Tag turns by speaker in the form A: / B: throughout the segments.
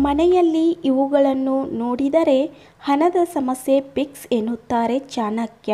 A: ಮನೆಯಲ್ಲಿ ಇವುಗಳನ್ನು ನೋಡಿದರೆ ಹಣದ ಸಮಸ್ಯೆ ಫಿಕ್ಸ್ ಎನ್ನುತ್ತಾರೆ ಚಾಣಕ್ಯ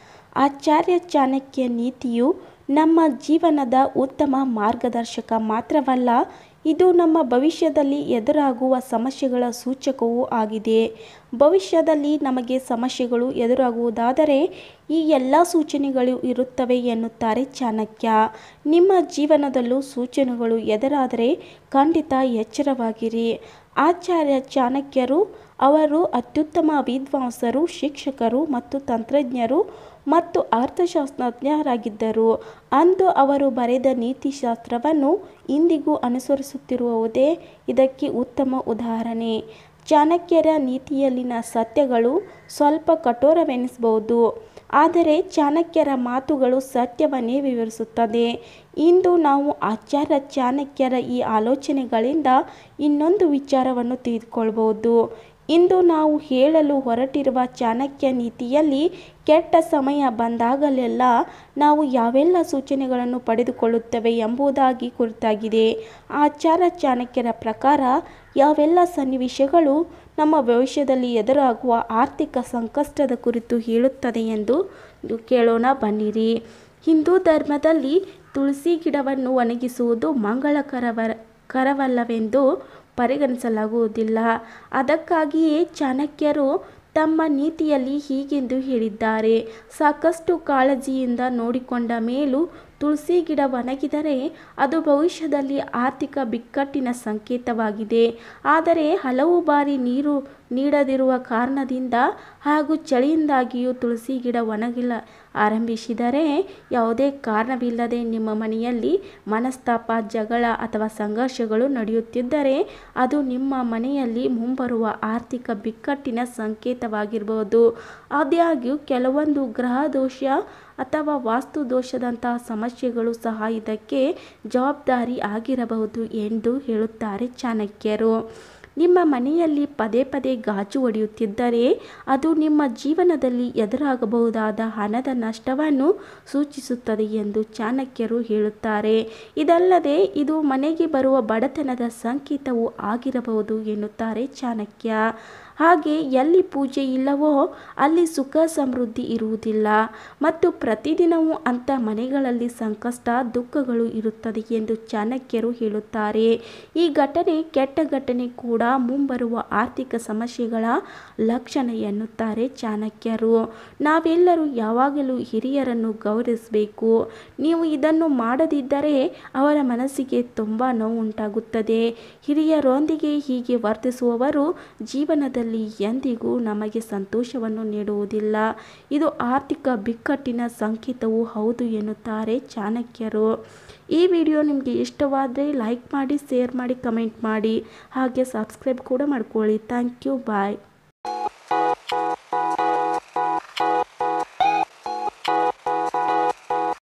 A: ಆಚಾರ್ಯ ಚಾಣಕ್ಯ ನೀತಿಯು ನಮ್ಮ ಜೀವನದ ಉತ್ತಮ ಮಾರ್ಗದರ್ಶಕ ಮಾತ್ರವಲ್ಲ ಇದು ನಮ್ಮ ಭವಿಷ್ಯದಲ್ಲಿ ಎದುರಾಗುವ ಸಮಸ್ಯೆಗಳ ಸೂಚಕವೂ ಆಗಿದೆ ಭವಿಷ್ಯದಲ್ಲಿ ನಮಗೆ ಸಮಸ್ಯೆಗಳು ಎದುರಾಗುವುದಾದರೆ ಈ ಎಲ್ಲ ಸೂಚನೆಗಳು ಇರುತ್ತವೆ ಎನ್ನುತ್ತಾರೆ ಚಾಣಕ್ಯ ನಿಮ್ಮ ಜೀವನದಲ್ಲೂ ಸೂಚನೆಗಳು ಎದುರಾದರೆ ಖಂಡಿತ ಎಚ್ಚರವಾಗಿರಿ ಆಚಾರ್ಯ ಚಾಣಕ್ಯರು ಅವರು ಅತ್ಯುತ್ತಮ ವಿದ್ವಾಂಸರು ಶಿಕ್ಷಕರು ಮತ್ತು ತಂತ್ರಜ್ಞರು ಮತ್ತು ಅರ್ಥಶಾಸ್ತ್ರಜ್ಞರಾಗಿದ್ದರು ಅಂದು ಅವರು ಬರೆದ ನೀತಿಶಾಸ್ತ್ರವನ್ನು ಇಂದಿಗೂ ಅನುಸರಿಸುತ್ತಿರುವುದೇ ಇದಕ್ಕೆ ಉತ್ತಮ ಉದಾಹರಣೆ ಚಾಣಕ್ಯರ ನೀತಿಯಲ್ಲಿನ ಸತ್ಯಗಳು ಸ್ವಲ್ಪ ಕಠೋರವೆನಿಸಬಹುದು ಆದರೆ ಚಾಣಕ್ಯರ ಮಾತುಗಳು ಸತ್ಯವನ್ನೇ ವಿವರಿಸುತ್ತದೆ ಇಂದು ನಾವು ಆಚಾರ್ಯ ಚಾಣಕ್ಯರ ಈ ಆಲೋಚನೆಗಳಿಂದ ಇನ್ನೊಂದು ವಿಚಾರವನ್ನು ತಿಳಿದುಕೊಳ್ಳಬಹುದು ಇಂದು ನಾವು ಹೇಳಲು ಹೊರಟಿರುವ ಚಾಣಕ್ಯ ನೀತಿಯಲ್ಲಿ ಕೆಟ್ಟ ಸಮಯ ಬಂದಾಗಲೆಲ್ಲ ನಾವು ಯಾವೆಲ್ಲ ಸೂಚನೆಗಳನ್ನು ಪಡೆದುಕೊಳ್ಳುತ್ತೇವೆ ಎಂಬುದಾಗಿ ಕುರಿತಾಗಿದೆ ಆಚಾರ್ಯ ಚಾಣಕ್ಯರ ಪ್ರಕಾರ ಯಾವೆಲ್ಲ ಸನ್ನಿವೇಶಗಳು ನಮ್ಮ ಭವಿಷ್ಯದಲ್ಲಿ ಎದುರಾಗುವ ಆರ್ಥಿಕ ಸಂಕಷ್ಟದ ಕುರಿತು ಹೇಳುತ್ತದೆ ಎಂದು ಕೇಳೋಣ ಬನ್ನಿರಿ ಹಿಂದೂ ಧರ್ಮದಲ್ಲಿ ತುಳಸಿ ಗಿಡವನ್ನು ಒಣಗಿಸುವುದು ಮಂಗಳಕರವ ಕರವಲ್ಲವೆಂದು ಪರಿಗಣಿಸಲಾಗುವುದಿಲ್ಲ ಅದಕ್ಕಾಗಿಯೇ ಚಾಣಕ್ಯರು ತಮ್ಮ ನೀತಿಯಲ್ಲಿ ಹೀಗೆಂದು ಹೇಳಿದ್ದಾರೆ ಸಾಕಷ್ಟು ಕಾಳಜಿಯಿಂದ ನೋಡಿಕೊಂಡ ಮೇಲೂ ತುಳಸಿ ಗಿಡ ಒಣಗಿದರೆ ಅದು ಭವಿಷ್ಯದಲ್ಲಿ ಆರ್ಥಿಕ ಬಿಕ್ಕಟ್ಟಿನ ಸಂಕೇತವಾಗಿದೆ ಆದರೆ ಹಲವು ಬಾರಿ ನೀರು ನೀಡದಿರುವ ಕಾರಣದಿಂದ ಹಾಗೂ ಚಳಿಯಿಂದಾಗಿಯೂ ತುಳಸಿ ಗಿಡ ಒಣಗಲ ಆರಂಭಿಸಿದರೆ ಯಾವುದೇ ಕಾರಣವಿಲ್ಲದೆ ನಿಮ್ಮ ಮನೆಯಲ್ಲಿ ಮನಸ್ತಾಪ ಜಗಳ ಅಥವಾ ಸಂಘರ್ಷಗಳು ನಡೆಯುತ್ತಿದ್ದರೆ ಅದು ನಿಮ್ಮ ಮನೆಯಲ್ಲಿ ಮುಂಬರುವ ಆರ್ಥಿಕ ಬಿಕ್ಕಟ್ಟಿನ ಸಂಕೇತವಾಗಿರಬಹುದು ಆದಾಗ್ಯೂ ಕೆಲವೊಂದು ಗ್ರಹ ದೋಷ ಅಥವಾ ವಾಸ್ತು ದೋಷದಂತಹ ಸಮಸ್ಯೆಗಳು ಸಹ ಇದಕ್ಕೆ ಜವಾಬ್ದಾರಿ ಆಗಿರಬಹುದು ಎಂದು ಹೇಳುತ್ತಾರೆ ಚಾಣಕ್ಯರು ನಿಮ್ಮ ಮನೆಯಲ್ಲಿ ಪದೇ ಪದೇ ಗಾಜು ಒಡೆಯುತ್ತಿದ್ದರೆ ಅದು ನಿಮ್ಮ ಜೀವನದಲ್ಲಿ ಎದುರಾಗಬಹುದಾದ ಹಣದ ನಷ್ಟವನ್ನು ಸೂಚಿಸುತ್ತದೆ ಎಂದು ಚಾಣಕ್ಯರು ಹೇಳುತ್ತಾರೆ ಇದಲ್ಲದೆ ಇದು ಮನೆಗೆ ಬರುವ ಬಡತನದ ಸಂಕೇತವೂ ಆಗಿರಬಹುದು ಎನ್ನುತ್ತಾರೆ ಚಾಣಕ್ಯ ಹಾಗೆ ಎಲ್ಲಿ ಪೂಜೆ ಇಲ್ಲವೋ ಅಲ್ಲಿ ಸುಖ ಸಮೃದ್ಧಿ ಇರುವುದಿಲ್ಲ ಮತ್ತು ಪ್ರತಿದಿನವೂ ಅಂಥ ಮನೆಗಳಲ್ಲಿ ಸಂಕಷ್ಟ ದುಃಖಗಳು ಇರುತ್ತದೆ ಎಂದು ಚಾಣಕ್ಯರು ಹೇಳುತ್ತಾರೆ ಈ ಘಟನೆ ಕೆಟ್ಟ ಘಟನೆ ಕೂಡ ಮುಂಬರುವ ಆರ್ಥಿಕ ಸಮಸ್ಯೆಗಳ ಲಕ್ಷಣ ಎನ್ನುತ್ತಾರೆ ಚಾಣಕ್ಯರು ನಾವೆಲ್ಲರೂ ಯಾವಾಗಲೂ ಹಿರಿಯರನ್ನು ಗೌರವಿಸಬೇಕು ನೀವು ಇದನ್ನು ಮಾಡದಿದ್ದರೆ ಅವರ ಮನಸ್ಸಿಗೆ ತುಂಬ ನೋವು ಉಂಟಾಗುತ್ತದೆ ಹಿರಿಯರೊಂದಿಗೆ ಹೀಗೆ ವರ್ತಿಸುವವರು ಜೀವನದಲ್ಲಿ ಎಂದಿಗೂ ನಮಗೆ ಸಂತೋಷವನ್ನು ನೀಡುವುದಿಲ್ಲ ಇದು ಆರ್ಥಿಕ ಬಿಕ್ಕಟ್ಟಿನ ಸಂಕೇತವೂ ಹೌದು ಎನ್ನುತ್ತಾರೆ ಚಾಣಕ್ಯರು ಈ ವಿಡಿಯೋ ನಿಮಗೆ ಇಷ್ಟವಾದರೆ ಲೈಕ್ ಮಾಡಿ ಶೇರ್ ಮಾಡಿ ಕಮೆಂಟ್ ಮಾಡಿ ಹಾಗೆ ಸಬ್ಸ್ಕ್ರೈಬ್ ಕೂಡ ಮಾಡ್ಕೊಳ್ಳಿ ಥ್ಯಾಂಕ್ ಯು ಬಾಯ್